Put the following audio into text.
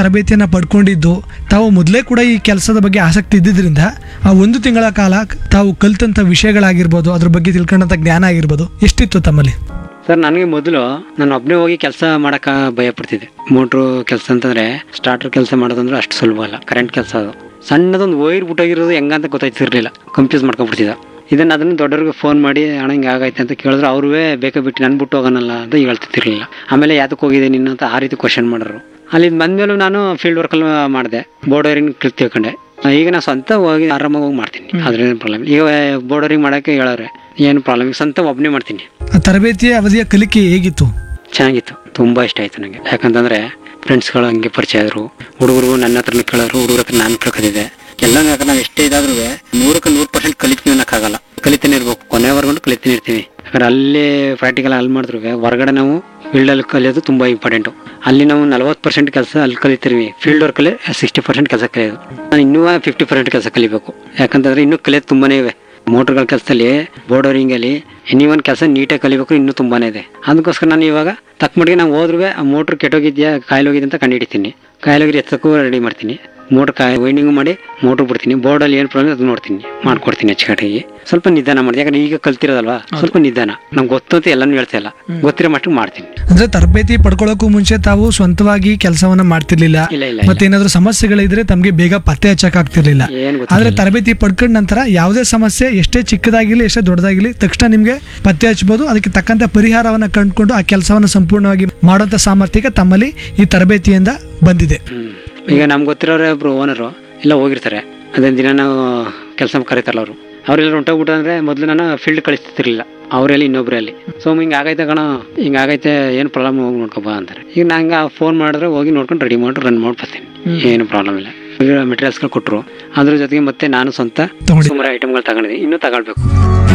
ತರಬೇತಿಯನ್ನ ಪಡ್ಕೊಂಡಿದ್ದು ತಾವು ಮೊದಲೇ ಕೂಡ ಈ ಕೆಲಸದ ಬಗ್ಗೆ ಆಸಕ್ತಿ ಇದ್ದಿದ್ರಿಂದ ಆ ಒಂದು ತಿಂಗಳ ಕಾಲ ತಾವು ಕಲ್ತಂತ ವಿಷಯಗಳಾಗಿರ್ಬೋದು ಅದ್ರ ಬಗ್ಗೆ ತಿಳ್ಕೊಂಡಂತ ಜ್ಞಾನ ಆಗಿರ್ಬೋದು ಎಷ್ಟಿತ್ತು ತಮ್ಮಲ್ಲಿ ಸರ್ ನನಗೆ ಮೊದಲು ನಾನು ಒಬ್ಬನೇ ಹೋಗಿ ಕೆಲಸ ಮಾಡಕ ಭಯ ಪಡ್ತಿದ್ದೆ ಮೋಟ್ರು ಕೆಲಸ ಅಂತಂದ್ರೆ ಸ್ಟಾರ್ಟರ್ ಕೆಲಸ ಮಾಡೋದಂದ್ರೆ ಅಷ್ಟು ಸುಲಭ ಅಲ್ಲ ಕರೆಂಟ್ ಕೆಲಸ ಅದು ಸಣ್ಣದೊಂದು ವೈರ್ ಬಿಟ್ಟೋಗಿರೋದು ಹೆಂಗಂತ ಗೊತ್ತಾಯ್ತಿರ್ಲಿಲ್ಲ ಕನ್ಫ್ಯೂಸ್ ಮಾಡ್ಕೊಂಡ್ಬಿಡ್ತಿದ್ದ ಇದನ್ನ ಅದನ್ನ ದೊಡ್ಡವ್ರಿಗೆ ಫೋನ್ ಮಾಡಿ ಅಣ್ಣ ಹಿಂಗೆ ಆಗೈತೆ ಅಂತ ಕೇಳಿದ್ರೆ ಅವ್ರೂ ಬೇಕಾ ಬಿಟ್ಟು ನನ್ ಬಿಟ್ಟು ಹೋಗೋಣಲ್ಲ ಅಂತ ಹೇಳ್ತಿರ್ಲಿಲ್ಲ ಆಮೇಲೆ ಯಾತಕ್ಕೆ ಹೋಗಿದೆ ನೀನು ಅಂತ ಆ ರೀತಿ ಕ್ವಶನ್ ಮಾಡೋರು ಅಲ್ಲಿ ಬಂದ್ಮೇಲೂ ನಾನು ಫೀಲ್ಡ್ ವರ್ಕಲ್ಲಿ ಮಾಡಿದೆ ಬೋರ್ಡರಿಂಗ್ ತಿಳ್ಕೊಂಡೆ ಈಗ ನಾನು ಸ್ವಂತ ಹೋಗಿ ಆರಾಮಾಗಿ ಹೋಗಿ ಮಾಡ್ತೀನಿ ಅದ್ರೇನು ಪ್ರಾಬ್ಲಮ್ ಈಗ ಬೋರ್ಡರಿಂಗ್ ಮಾಡೋಕ್ಕೆ ಹೇಳೋರೆ ಏನು ಪ್ರಾಬ್ಲಮ್ ಈಗ ಸ್ವಂತ ಒಬ್ಬನೇ ಮಾಡ್ತೀನಿ ಆ ತರಬೇತಿಯ ಅವಧಿಯ ಕಲಿಕೆ ಹೇಗಿತ್ತು ಚೆನ್ನಾಗಿತ್ತು ತುಂಬಾ ಇಷ್ಟ ಆಯ್ತು ನನಗೆ ಯಾಕಂತಂದ್ರೆ ಫ್ರೆಂಡ್ಸ್ಗಳು ಹಂಗೆ ಪರಿಚಯ ಆದ್ರು ಹುಡುಗರು ನನ್ನ ಹತ್ರನ ಕೇಳೋರು ಹುಡುಗರ ಹತ್ರ ನಾನು ಕೇಳ್ಕೊತಿದ್ದೆ ಎಲ್ಲ ನಾವು ಎಷ್ಟೇ ಇದಾದ್ರೂ ನೂರಕ್ಕೆ ನೂರು ಪರ್ಸೆಂಟ್ ಕಲಿತೀವಿ ಅನ್ನೋಕ್ಕಾಗಲ್ಲ ಕಲಿತಾನೆ ಇರ್ಬೇಕು ಕೊನೆವರೆಗೂ ಕಲಿತಾನೆ ಇರ್ತೀವಿ ಯಾಕಂದ್ರೆ ಅಲ್ಲಿ ಪ್ರಾಕ್ಟಿಕಲ್ ಅಲ್ಲಿ ಮಾಡಿದ್ರು ಹೊರಗಡೆ ನಾವು ಫೀಲ್ಡಲ್ಲಿ ಕಲಿಯೋದು ತುಂಬಾ ಇಂಪಾರ್ಟೆಂಟು ಅಲ್ಲಿ ನಾವು ನಲ್ವತ್ತು ಪರ್ಸೆಂಟ್ ಕೆಲಸ ಅಲ್ಲಿ ಕಲಿತೀವಿ ಫೀಲ್ಡ್ ವರ್ಕಲ್ಲಿ ಸಿಕ್ಸ್ಟಿ ಪರ್ಸೆಂಟ್ ಕೆಲಸ ಕಲಿಯೋದು ನಾನು ಇನ್ನೂ ಫಿಫ್ಟಿ ಪರ್ಸೆಂಟ್ ಕೆಲಸ ಕಲಿಬೇಕು ಯಾಕಂತಂದ್ರೆ ಇನ್ನೂ ಕಲಿಯೋದು ತುಂಬಾನೇ ಇವೆ ಮೋಟರ್ಗಳ ಕೆಲಸದಲ್ಲಿ ಬೋರ್ಡರಿಂಗ್ ಅಲ್ಲಿ ಎನಿ ಒಂದು ಕೆಲಸ ನೀಟಾಗಿ ಕಲಿಬೇಕು ಇನ್ನೂ ತುಂಬಾನೇ ಇದೆ ಅದಕ್ಕೋಸ್ಕರ ನಾನು ಇವಾಗ ತಕ್ಕ ಮಟ್ಟಿಗೆ ನಾವು ಹೋದ್ರೂ ಆ ಮೋಟ್ರ್ ಕೆಟ್ಟೋಗಿದ್ಯಾ ಕಾಯಿಲೋಗಿದೆ ಅಂತ ಕಂಡುಹಿಡಿತೀನಿ ಕಾಯಿಲೋಗಿದ್ರೆ ಎತ್ತಕ್ಕೂ ರೆಡಿ ಮಾಡ್ತೀನಿ ಮೋಟ್ರ್ ಕಾಯಿ ವೈಂಡಿಂಗ್ ಮಾಡಿ ಮೋಟ್ರ್ ಬಿಡ್ತೀನಿ ಬೋರ್ಡಲ್ಲಿ ಏನು ಪ್ರಾಬ್ಲಮ್ ಅದು ನೋಡ್ತೀನಿ ಮಾಡ್ಕೊಡ್ತೀನಿ ಅಚ್ಚುಕಟ್ಟಾಗಿ ಸ್ವಲ್ಪ ನಿಧಾನ ಮಾಡಿ ಯಾಕಂದ್ರೆ ಈಗ ಕಲ್ತಿರೋದಲ್ವಾ ಸ್ವಲ್ಪ ನಿಧಾನ ನಂಗೆ ಗೊತ್ತು ಅಂತ ಎಲ್ಲನೂ ಹೇಳ್ತಾ ಇಲ್ಲ ಗೊತ್ತಿರೋ ಮಟ್ಟಿಗೆ ಮಾಡ್ತೀನಿ ಅಂದ್ರೆ ತರಬೇತಿ ಪಡ್ಕೊಳ್ಳೋಕ್ಕೂ ಮುಂಚೆ ತಾವು ಸ್ವಂತವಾಗಿ ಕೆಲಸವನ್ನ ಮಾಡ್ತಿರ್ಲಿಲ್ಲ ಇಲ್ಲ ಇಲ್ಲ ಮತ್ತೆ ಏನಾದ್ರು ಸಮಸ್ಯೆಗಳಿದ್ರೆ ತಮಗೆ ಬೇಗ ಪತ್ತೆ ಹಚ್ಚಕ್ ಆಗ್ತಿರ್ಲಿಲ್ಲ ಏನು ಆದ್ರೆ ತರಬೇತಿ ಪಡ್ಕೊಂಡ ನಂತರ ಯಾವುದೇ ಸಮಸ್ಯೆ ಎಷ್ಟೇ ಚಿಕ್ಕದಾಗಿರ್ಲಿ ಎಷ್ಟೇ ದೊಡ್ಡದಾಗಿರ್ಲಿ ತಕ್ಷಣ ನಿಮ್ಗೆ ಪತ್ತೆ ಹಚ್ಚಬಹುದು ಅದಕ್ಕೆ ತಕ್ಕಂತ ಪರಿಹಾರವನ್ನ ಕಂಡುಕೊಂಡು ಆ ಕೆಲಸವನ್ನ ಸಂಪೂರ್ಣವಾಗಿ ಮಾಡುವಂತ ಸಾಮರ್ಥ್ಯಕ್ಕೆ ತಮ್ಮಲ್ಲಿ ಈ ತರಬೇತಿಯಿಂದ ಬಂದಿದೆ ಹ್ಮ್. ಈಗ ನಮ್ಗೆ ಗೊತ್ತಿರೋರೇ ಒಬ್ರು ಓನರು ಎಲ್ಲ ಹೋಗಿರ್ತಾರೆ ಅದೇ ದಿನ ನಾವು ಕೆಲಸ ಕರೀತಾರಲ್ಲ ಅವರು ಅವರೆಲ್ಲ ಹೊಂಟೋಗ್ಬಿಟ್ಟು ಅಂದ್ರೆ ಮೊದಲು ನಾನು ಫೀಲ್ಡ್ ಕಳಿಸ್ತಿರ್ಲಿಲ್ಲ ಅವರಲ್ಲಿ ಇನ್ನೊಬ್ರು ಅಲ್ಲಿ ಸೊ ಹಿಂಗೆ ಆಗೈತೆ ಕಣ ಹಿಂಗೆ ಆಗೈತೆ ಏನು ಪ್ರಾಬ್ಲಮ್ ಹೋಗಿ ನೋಡ್ಕೊಬಾ ಅಂತಾರೆ ಈಗ ನಂಗೆ ಫೋನ್ ಮಾಡಿದ್ರೆ ಹೋಗಿ ನೋಡ್ಕೊಂಡು ರೆಡಿ ಮಾಡಿ ರನ್ ಮಾಡಿ ಬರ್ತೀನಿ ಏನು ಪ್ರಾಬ್ಲಮ್ ಇಲ್ಲ ಮೆಟೀರಿಯಲ್ಸ್ಗಳು ಕೊಟ್ಟರು ಅದ್ರ ಜೊತೆಗೆ ಮತ್ತೆ ನಾನು ಸ್ವಂತ ತಗೊಂಡಿದ್ದೆ. ಸುಮಾರು ಐಟಮ್ಗಳು ತಗೊಂಡಿದ್ದೀನಿ ಇನ್ನೂ ತಗೊಳ್ಬೇಕು